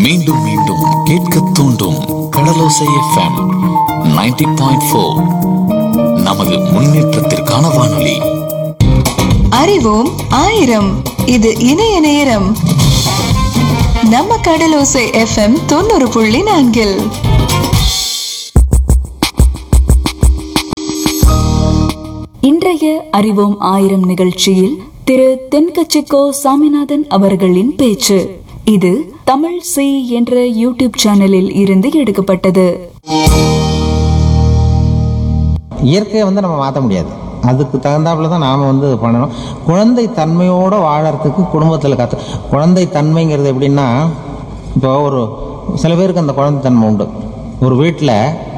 மீண்டும் மீண்டும் கேட்க தூண்டும் கடலோசை எஃப்எம் 90.4 பாயிண்ட் ஃபோர் நமது முன்னேற்றத்திற்கான வானொலி அறிவோம் ஆயிரம் இது இணைய நேரம் நம்ம கடலோசை எஃப்எம் தொண்ணூறு புள்ளி நான்கில் இன்றைய அறிவோம் ஆயிரம் நிகழ்ச்சியில் திரு தென்கச்சிக்கோ சாமிநாதன் அவர்களின் பேச்சு இது தமிழ் சி என்ற யூடியூப் சேனலில் இருந்து எடுக்கப்பட்டது இயற்கையை வந்து நம்ம மாற்ற முடியாது அதுக்கு தகுந்தாப்புல தான் நாம் வந்து பண்ணணும் குழந்தை தன்மையோடு வாழறதுக்கு குடும்பத்தில் கற்று குழந்தை தன்மைங்கிறது எப்படின்னா இப்போ ஒரு சில பேருக்கு அந்த குழந்தை தன்மை உண்டு ஒரு வீட்டில்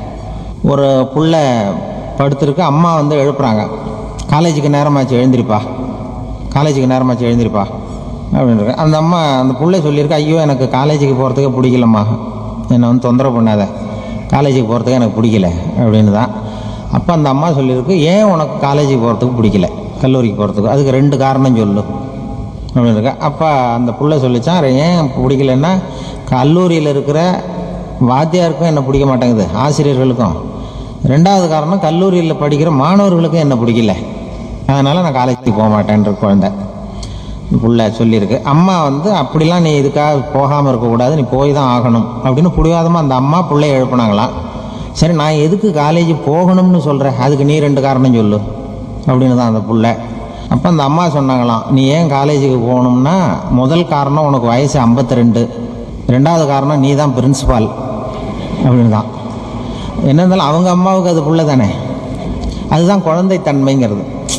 ஒரு புள்ள படுத்திருக்கு அம்மா வந்து எழுப்புறாங்க காலேஜுக்கு நேரமாச்சு எழுந்திருப்பா காலேஜுக்கு நேரமாச்சு எழுந்திருப்பா அப்படின்றது அந்த அம்மா அந்த புள்ளை சொல்லியிருக்கு ஐயோ எனக்கு காலேஜுக்கு போகிறதுக்கே பிடிக்கலம்மா என்னை வந்து தொந்தரவு பண்ணாத காலேஜுக்கு போகிறதுக்கு எனக்கு பிடிக்கல அப்படின்னு தான் அப்போ அந்த அம்மா சொல்லியிருக்கு ஏன் உனக்கு காலேஜுக்கு போகிறதுக்கு பிடிக்கல கல்லூரிக்கு போகிறதுக்கு அதுக்கு ரெண்டு காரணம் சொல்லு அப்படின்னு இருக்கா அப்போ அந்த புள்ள சொல்லிச்சான் ஏன் பிடிக்கலன்னா கல்லூரியில் இருக்கிற வாத்தியாருக்கும் என்ன பிடிக்க மாட்டேங்குது ஆசிரியர்களுக்கும் ரெண்டாவது காரணம் கல்லூரியில் படிக்கிற மாணவர்களுக்கும் என்ன பிடிக்கல அதனால் நான் காலேஜுக்கு போக மாட்டேன்ற குழந்தை புள்ள சொல்லியிருக்கு அம்மா வந்து அப்படிலாம் நீ இதுக்காக போகாமல் இருக்கக்கூடாது நீ போய் தான் ஆகணும் அப்படின்னு புடிவாதமாக அந்த அம்மா பிள்ளைய எழுப்புனாங்களாம் சரி நான் எதுக்கு காலேஜ் போகணும்னு சொல்கிறேன் அதுக்கு நீ ரெண்டு காரணம் சொல்லு அப்படின்னு தான் அந்த புள்ள அப்போ அந்த அம்மா சொன்னாங்களாம் நீ ஏன் காலேஜுக்கு போகணும்னா முதல் காரணம் உனக்கு வயசு 52 ரெண்டு ரெண்டாவது காரணம் நீ தான் பிரின்சிபால் அப்படின்னு தான் என்ன இருந்தாலும் அவங்க அம்மாவுக்கு அது புள்ள தானே அதுதான் குழந்தை தன்மைங்கிறது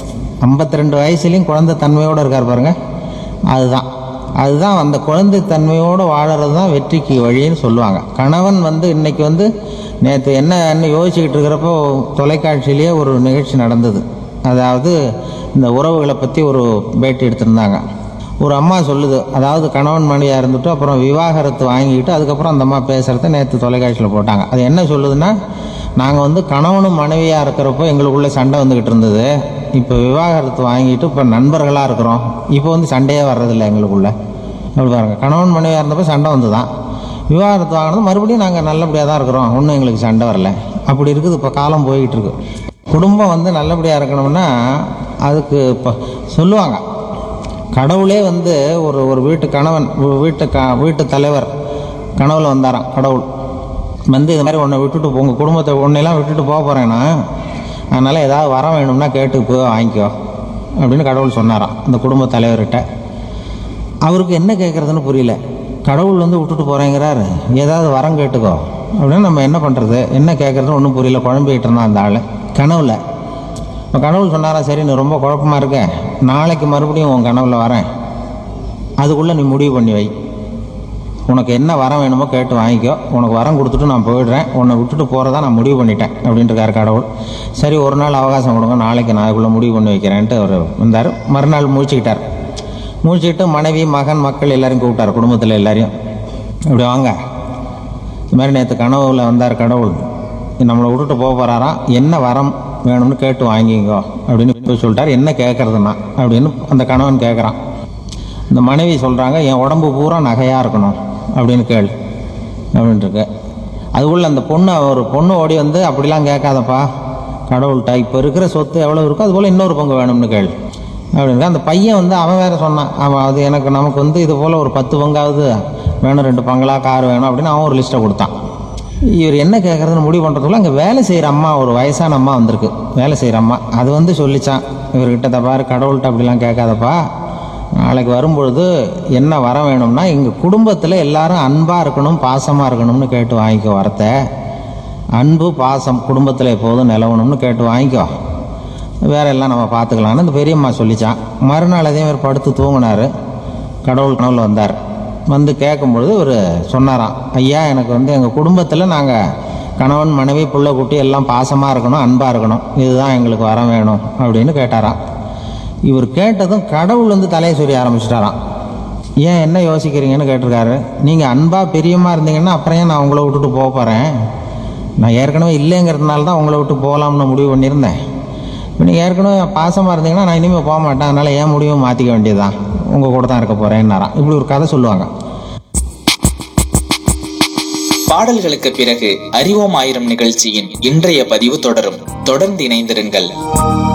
52 ரெண்டு வயசுலேயும் குழந்தை தன்மையோடு இருக்கார் பாருங்க அதுதான் அதுதான் அந்த குழந்தை தன்மையோடு வாழறது தான் வெற்றிக்கு வழின்னு சொல்லுவாங்க கணவன் வந்து இன்னைக்கு வந்து நேற்று என்னன்னு யோசிச்சுக்கிட்டு இருக்கிறப்போ தொலைக்காட்சியிலேயே ஒரு நிகழ்ச்சி நடந்தது அதாவது இந்த உறவுகளை பற்றி ஒரு பேட்டி எடுத்திருந்தாங்க ஒரு அம்மா சொல்லுது அதாவது கணவன் மனைவியாக இருந்துட்டு அப்புறம் விவாகரத்து வாங்கிக்கிட்டு அதுக்கப்புறம் அந்த அம்மா பேசுகிறத நேற்று தொலைக்காட்சியில் போட்டாங்க அது என்ன சொல்லுதுன்னா நாங்கள் வந்து கணவனும் மனைவியாக இருக்கிறப்போ எங்களுக்குள்ளே சண்டை வந்துக்கிட்டு இருந்தது இப்போ விவாகரத்து வாங்கிட்டு இப்போ நண்பர்களாக இருக்கிறோம் இப்போ வந்து சண்டையே வர்றதில்ல எங்களுக்குள்ள அப்படி பாருங்க கணவன் மனைவியாக இருந்தப்போ சண்டை வந்து தான் விவாகரத்து வாங்கினது மறுபடியும் நாங்கள் நல்லபடியாக தான் இருக்கிறோம் ஒன்றும் எங்களுக்கு சண்டை வரல அப்படி இருக்குது இப்போ காலம் போய்கிட்டு இருக்கு குடும்பம் வந்து நல்லபடியாக இருக்கணும்னா அதுக்கு இப்போ சொல்லுவாங்க கடவுளே வந்து ஒரு ஒரு வீட்டு கணவன் ஒரு வீட்டு க வீட்டு தலைவர் கனவுல வந்தாராம் கடவுள் வந்து இது மாதிரி உன்னை விட்டுட்டு போ- உங்க குடும்பத்தை உன்னையெல்லாம் விட்டுட்டு போக போகிறேன்னா அதனால் ஏதாவது வரம் வேணும்னா கேட்டு போய் வாங்கிக்கோ அப்படின்னு கடவுள் சொன்னாராம் அந்த குடும்ப தலைவர்கிட்ட அவருக்கு என்ன கேட்குறதுன்னு புரியல கடவுள் வந்து விட்டுட்டு போகிறேங்கிறாரு ஏதாவது வரம் கேட்டுக்கோ அப்படின்னு நம்ம என்ன பண்ணுறது என்ன கேட்குறதுன்னு ஒன்றும் புரியல குழம்பிக்கிட்டு இருந்தான் அந்த ஆள் கனவுல இப்போ கடவுள் சொன்னாரா சரி நீ ரொம்ப குழப்பமா இருக்க நாளைக்கு மறுபடியும் உன் கனவுல வரேன் அதுக்குள்ளே நீ முடிவு பண்ணி வை உனக்கு என்ன வரம் வேணுமோ கேட்டு வாங்கிக்கோ உனக்கு வரம் கொடுத்துட்டு நான் போயிடுறேன் உன்னை விட்டுட்டு போகிறதா நான் முடிவு பண்ணிட்டேன் அப்படின்ட்டுருக்காரு கடவுள் சரி ஒரு நாள் அவகாசம் கொடுங்க நாளைக்கு நான் அதுக்குள்ளே முடிவு பண்ணி வைக்கிறேன்ட்டு அவர் வந்தார் மறுநாள் முழிச்சுக்கிட்டார் முழிச்சுக்கிட்டு மனைவி மகன் மக்கள் எல்லாரையும் கூப்பிட்டார் குடும்பத்தில் எல்லாரையும் இப்படி வாங்க இது மாதிரி நேற்று கனவுல வந்தார் கடவுள் நம்மளை விட்டுட்டு போக போகிறாராம் என்ன வரம் வேணும்னு கேட்டு வாங்கிக்கோ அப்படின்னு போய் சொல்லிட்டார் என்ன கேட்குறதுன்னா அப்படின்னு அந்த கணவன் கேட்குறான் இந்த மனைவி சொல்கிறாங்க என் உடம்பு பூரா நகையாக இருக்கணும் அப்படின்னு கேளு அப்படின்ட்டுருக்கு அதுக்குள்ள அந்த பொண்ணு ஒரு பொண்ணு ஓடி வந்து அப்படிலாம் கேட்காதப்பா கடவுள்கிட்ட இப்போ இருக்கிற சொத்து எவ்வளோ இருக்கோ அதுபோல் இன்னொரு பங்கு வேணும்னு கேளு அப்படின்னு அந்த பையன் வந்து அவன் வேற சொன்னான் அவன் அது எனக்கு நமக்கு வந்து இது போல் ஒரு பத்து பங்காவது வேணும் ரெண்டு பங்களா கார் வேணும் அப்படின்னு அவன் ஒரு லிஸ்ட்டை கொடுத்தான் இவர் என்ன கேட்குறதுன்னு முடிவு பண்ணுறதுக்குள்ள அங்கே வேலை செய்கிற அம்மா ஒரு வயசான அம்மா வந்திருக்கு வேலை செய்கிற அம்மா அது வந்து சொல்லிச்சான் இவர்கிட்ட தப்பாரு கடவுள்கிட்ட அப்படிலாம் கேட்காதப்பா நாளைக்கு வரும்பொழுது என்ன வர வேணும்னா எங்கள் குடும்பத்தில் எல்லாரும் அன்பாக இருக்கணும் பாசமாக இருக்கணும்னு கேட்டு வாங்கிக்கோ வரத்தை அன்பு பாசம் குடும்பத்தில் எப்போதும் நிலவணும்னு கேட்டு வாங்கிக்கோ வேற எல்லாம் நம்ம பார்த்துக்கலாம்னு இந்த பெரியம்மா சொல்லிச்சான் மறுநாள் அதே மாதிரி படுத்து தூங்கினார் கடவுள் கனவுல வந்தார் வந்து கேட்கும்பொழுது இவர் சொன்னாராம் ஐயா எனக்கு வந்து எங்கள் குடும்பத்தில் நாங்கள் கணவன் மனைவி புள்ள குட்டி எல்லாம் பாசமாக இருக்கணும் அன்பாக இருக்கணும் இதுதான் எங்களுக்கு வர வேணும் அப்படின்னு கேட்டாராம் இவர் கேட்டதும் கடவுள் வந்து தலையை சொரிய ஆரம்பிச்சிட்டாராம் ஏன் என்ன யோசிக்கிறீங்கன்னு கேட்டிருக்காரு நீங்கள் அன்பாக பிரியமாக இருந்தீங்கன்னா அப்புறம் ஏன் நான் உங்களை விட்டுட்டு போக போகிறேன் நான் ஏற்கனவே இல்லைங்கிறதுனால தான் உங்களை விட்டு போகலாம்னு முடிவு பண்ணியிருந்தேன் இப்போ நீங்கள் ஏற்கனவே பாசமாக இருந்தீங்கன்னா நான் இனிமேல் போக மாட்டேன் அதனால் ஏன் முடிவும் மாற்றிக்க வேண்டியதுதான் உங்கள் கூட தான் இருக்க போகிறேன்னாராம் இப்படி ஒரு கதை சொல்லுவாங்க பாடல்களுக்கு பிறகு அறிவோம் ஆயிரம் நிகழ்ச்சியின் இன்றைய பதிவு தொடரும் தொடர்ந்து இணைந்திருங்கள்